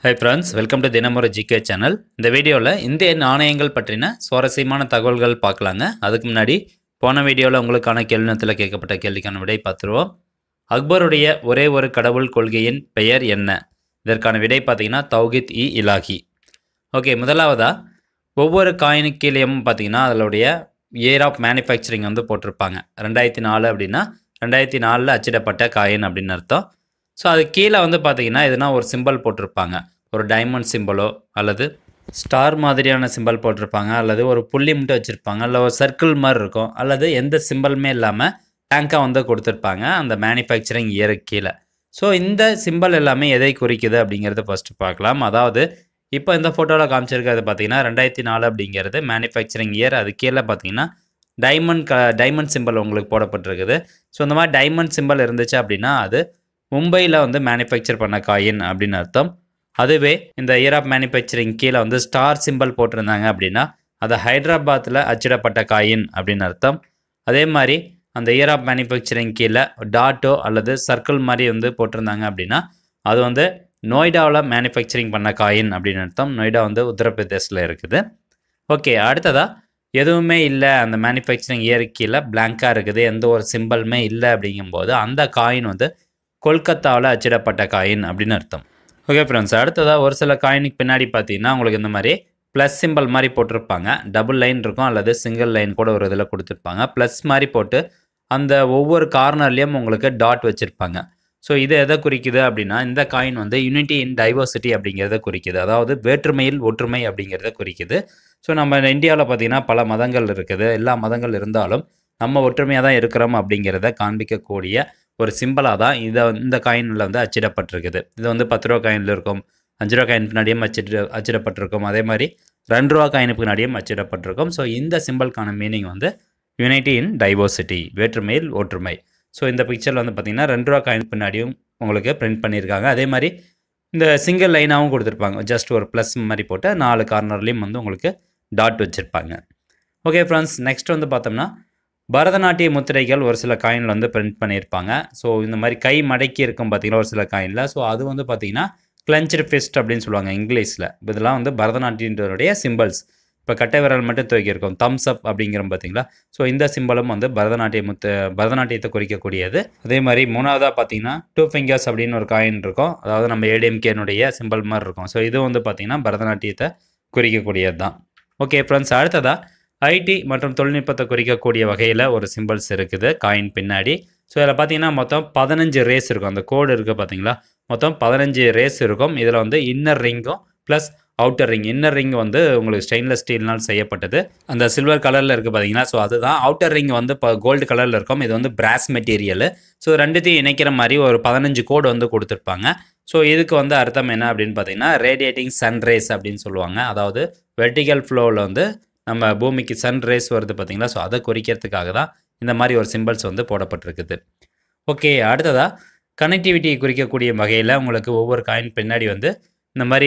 high friends welcome to தினமுறை GK channel இந்த வீடியோவில் இந்திய நாணயங்கள் பற்றின சுவாரஸ்யமான தகவல்கள் பார்க்கலாங்க அதுக்கு முன்னாடி போன வீடியோவில் உங்களுக்கான கேள்வினத்தில் கேட்கப்பட்ட கேள்விக்கான விடை பார்த்துருவோம் அக்பருடைய ஒரே ஒரு கடவுள் கொள்கையின் பெயர் என்ன இதற்கான விடை பார்த்தீங்கன்னா தௌகித் இ இலாஹி ஓகே முதலாவதாக ஒவ்வொரு காயினுக்கீழையும் பார்த்தீங்கன்னா அதனுடைய இயர் ஆஃப் மேனுஃபேக்சரிங் வந்து போட்டிருப்பாங்க ரெண்டாயிரத்தி நாலு அப்படின்னா ரெண்டாயிரத்தி நாலில் அச்சிடப்பட்ட காயின் அப்படின்னு அர்த்தம் ஸோ அது கீழே வந்து பார்த்தீங்கன்னா எதுனா ஒரு சிம்பல் போட்டிருப்பாங்க ஒரு டைமண்ட் சிம்பலோ அல்லது ஸ்டார் மாதிரியான சிம்பல் போட்டிருப்பாங்க அல்லது ஒரு புள்ளி மட்டும் வச்சுருப்பாங்க இல்லை ஒரு சர்க்கிள் மாதிரி இருக்கும் அல்லது எந்த சிம்பலுமே இல்லாமல் டேங்காக வந்து கொடுத்துருப்பாங்க அந்த மேனுஃபேக்சரிங் இயருக்கு கீழே ஸோ இந்த சிம்பல் எல்லாமே எதை குறிக்குது அப்படிங்கிறத ஃபஸ்ட்டு பார்க்கலாம் அதாவது இப்போ இந்த ஃபோட்டோவில் காமிச்சிருக்கிறது பார்த்தீங்கன்னா ரெண்டாயிரத்தி நாலு அப்படிங்கிறது மேனுஃபேக்சரிங் இயர் அது கீழே பார்த்தீங்கன்னா டைமண்ட் க டைமண்ட் சிம்பல் உங்களுக்கு போடப்பட்டிருக்குது ஸோ இந்த மாதிரி டைமண்ட் சிம்பல் இருந்துச்சு அப்படின்னா அது மும்பையில் வந்து மேனுஃபேக்சர் பண்ண காயின் அப்படின்னு அர்த்தம் அதுவே இந்த இயர் ஆஃப் மேனுஃபேக்சரிங் கீழே வந்து ஸ்டார் சிம்பல் போட்டிருந்தாங்க அப்படின்னா அது ஹைதராபாத்தில் அச்சிடப்பட்ட காயின் அப்படின்னு அர்த்தம் அதே மாதிரி அந்த இயர் ஆஃப் மேனுஃபேக்சரிங் கீழே டாட்டோ அல்லது சர்க்கிள் மாதிரி வந்து போட்டிருந்தாங்க அப்படின்னா அது வந்து நொய்டாவில் மேனுஃபேக்சரிங் பண்ண காயின் அப்படின்னு அர்த்தம் நொய்டா வந்து உத்தரப்பிரதேசில் இருக்குது ஓகே அடுத்ததாக எதுவுமே இல்லை அந்த மேனுஃபேக்சரிங் இயர் கீழே பிளாங்காக இருக்குது எந்த ஒரு சிம்பலுமே இல்லை அப்படிங்கும்போது அந்த காயின் வந்து கொல்கத்தாவில் அச்சிடப்பட்ட காயின் அப்படின்னு அர்த்தம் ஓகே ஃப்ரெண்ட்ஸ் அடுத்ததாக ஒரு சில காயினுக்கு பின்னாடி பார்த்தீங்கன்னா உங்களுக்கு இந்த மாதிரி ப்ளஸ் சிம்பிள் மாதிரி போட்டிருப்பாங்க டபுள் லைன் இருக்கும் அல்லது சிங்கிள் லைன் கூட ஒரு இதில் கொடுத்துருப்பாங்க ப்ளஸ் மாதிரி போட்டு அந்த ஒவ்வொரு கார்னர்லேயும் உங்களுக்கு டாட் வச்சுருப்பாங்க ஸோ இது எதை குறிக்குது அப்படின்னா இந்த காயின் வந்து யூனிட்டி இன் டைவர்சிட்டி அப்படிங்கிறத குறிக்குது அதாவது வேற்றுமையில் ஒற்றுமை அப்படிங்கிறத குறிக்குது ஸோ நம்ம இந்தியாவில் பார்த்தீங்கன்னா பல மதங்கள் இருக்குது எல்லா மதங்கள் இருந்தாலும் நம்ம ஒற்றுமையாக தான் இருக்கிறோம் அப்படிங்கிறத காண்பிக்கக்கூடிய ஒரு சிம்பிளாக தான் இதை இந்த காயினில் வந்து அச்சிடப்பட்டிருக்குது இது வந்து பத்து ரூபா காயினில் இருக்கும் அஞ்சு ரூபா காயின் பின்னாடியும் அச்சிட்டு அச்சிடப்பட்டிருக்கும் அதே மாதிரி ரெண்டு ரூபா காயினுக்கு பின்னாடியும் அச்சிடப்பட்டிருக்கும் ஸோ இந்த சிம்பிள்கான மீனிங் வந்து யூனிட்டி இன் டைவர்சிட்டி வேற்றுமையில் ஒற்றுமை ஸோ இந்த பிக்சரில் வந்து பார்த்திங்கன்னா ரெண்டு ரூபா காயின் பின்னாடியும் உங்களுக்கு பிரிண்ட் பண்ணியிருக்காங்க அதே மாதிரி இந்த சிங்கிள் லைனாகவும் கொடுத்துருப்பாங்க ஜஸ்ட் ஒரு ப்ளஸ் மாதிரி போட்டு நாலு கார்னர்லேயும் வந்து உங்களுக்கு டாட் வச்சுருப்பாங்க ஓகே ஃப்ரெண்ட்ஸ் நெக்ஸ்ட் வந்து பார்த்தோம்னா பரதநாட்டிய முத்திரைகள் ஒரு சில காயினில் வந்து பிரிண்ட் பண்ணியிருப்பாங்க ஸோ இந்த மாதிரி கை மடக்கி இருக்கும் பார்த்தீங்கன்னா ஒரு சில காயினில் ஸோ அது வந்து பார்த்தீங்கன்னா கிளஞ்சர் ஃபிஸ்ட் அப்படின்னு சொல்லுவாங்க இங்கிலீஷில் இதெல்லாம் வந்து பரதநாட்டியத்தினுடைய சிம்பிள்ஸ் இப்போ கட்டை விரல் மட்டும் துவக்கியிருக்கோம் தம்ஸ் அப் அப்படிங்கிற பார்த்தீங்களா ஸோ இந்த சிம்பலும் வந்து பரதநாட்டிய முத்து பரதநாட்டியத்தை குறிக்கக்கூடியது அதே மாதிரி மூணாவதாக பார்த்தீங்கன்னா டூ ஃபிங்கர்ஸ் அப்படின்னு ஒரு காயின் இருக்கும் அதாவது நம்ம ஏடிஎம்கேனுடைய சிம்பிள் மாதிரி இருக்கும் ஸோ இது வந்து பார்த்தீங்கன்னா பரதநாட்டியத்தை குறிக்கக்கூடியது தான் ஓகே ஃப்ரெண்ட்ஸ் அடுத்ததாக ஐடி மற்றும் தொழில்நுட்பத்தை குறிக்கக்கூடிய வகையில் ஒரு சிம்பிள்ஸ் இருக்குது காயின் பின்னாடி ஸோ இதில் பார்த்தீங்கன்னா மொத்தம் பதினஞ்சு ரேஸ் இருக்கும் அந்த கோடு இருக்குது பார்த்தீங்களா மொத்தம் பதினஞ்சு ரேஸ் இருக்கும் இதில் வந்து இன்னர் ரிங்கும் plus outer ring inner ring வந்து உங்களுக்கு ஸ்டெயின்லெஸ் ஸ்டீல்னால் செய்யப்பட்டது அந்த சில்வர் கலரில் இருக்குது பார்த்தீங்கன்னா ஸோ அதுதான் அவுட்டர் ரிங் வந்து இப்போ கோல்டு கலரில் இருக்கும் இது வந்து பிராஸ் மெட்டீரியல் ஸோ ரெண்டுத்தையும் இணைக்கிற மாதிரி ஒரு பதினஞ்சு கோடு வந்து கொடுத்துருப்பாங்க ஸோ இதுக்கு வந்து அர்த்தம் என்ன அப்படின்னு பார்த்தீங்கன்னா ரேடியேட்டிங் சன் ரேஸ் அப்படின்னு சொல்லுவாங்க அதாவது வெர்டிகல் ஃப்ளோவில் வந்து நம்ம பூமிக்கு சன் ரேஸ் வருது பார்த்தீங்களா ஸோ அதை குறிக்கிறதுக்காக தான் இந்த மாதிரி ஒரு சிம்பிள்ஸ் வந்து போடப்பட்டிருக்குது ஓகே அடுத்ததாக கனெக்டிவிட்டியை குறிக்கக்கூடிய வகையில் உங்களுக்கு ஒவ்வொரு காயின் பின்னாடி வந்து இந்த மாதிரி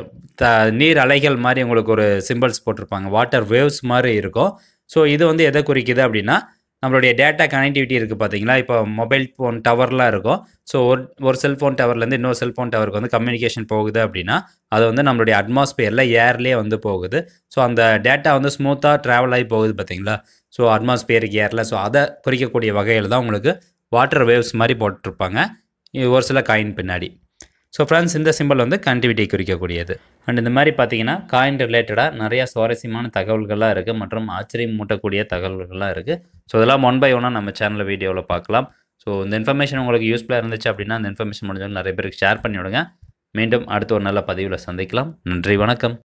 த நீர் அலைகள் மாதிரி உங்களுக்கு ஒரு சிம்பிள்ஸ் போட்டிருப்பாங்க வாட்டர் வேவ்ஸ் மாதிரி இருக்கும் ஸோ இது வந்து எதை குறிக்குது அப்படின்னா நம்மளுடைய டேட்டா கனெக்டிவிட்டி இருக்குது பார்த்தீங்களா இப்போ மொபைல் ஃபோன் டவர்லாம் இருக்கும் ஸோ ஒரு ஒரு செல்ஃபோன் டவர்லேருந்து இன்னொரு செல்ஃபோன் டவருக்கு வந்து கம்யூனிகேஷன் போகுது அப்படின்னா அது வந்து நம்மளுடைய அட்மாஸ்பியரில் ஏர்லேயே வந்து போகுது ஸோ அந்த டேட்டா வந்து ஸ்மூத்தாக ட்ராவல் ஆகி போகுது பார்த்தீங்களா ஸோ அட்மாஸ்பியருக்கு ஏரில் ஸோ அதை குறிக்கக்கூடிய வகையில் தான் உங்களுக்கு வாட்டர் வேவ்ஸ் மாதிரி போட்டிருப்பாங்க இது ஒரு சில காயின் பின்னாடி ஸோ ஃப்ரெண்ட்ஸ் இந்த சிம்பிள் வந்து கண்டிவிட்டி குறிக்கக்கூடியது அண்ட் இந்த மாதிரி பார்த்தீங்கன்னா காயின் ரிலேட்டடாக நிறையா சுவாரஸ்யமான தகவல்கள்லாம் இருக்குது மற்றும் ஆச்சரியம் மூட்டக்கூடிய தகவல்கள்லாம் இருக்குது ஸோ இதெல்லாம் ஒன் பை ஒன்னாக நம்ம சேனலில் வீடியோவில் பார்க்கலாம் ஸோ இந்த இன்ஃபர்மேஷன் உங்களுக்கு யூஸ்ஃபுல்லாக இருந்துச்சு அப்படின்னா அந்த இன்ஃபர்மேஷன் முடிஞ்சாலும் நிறைய பேருக்கு ஷேர் பண்ணி விடுங்க மீண்டும் அடுத்த ஒரு நல்ல பதிவில் சந்திக்கலாம் நன்றி வணக்கம்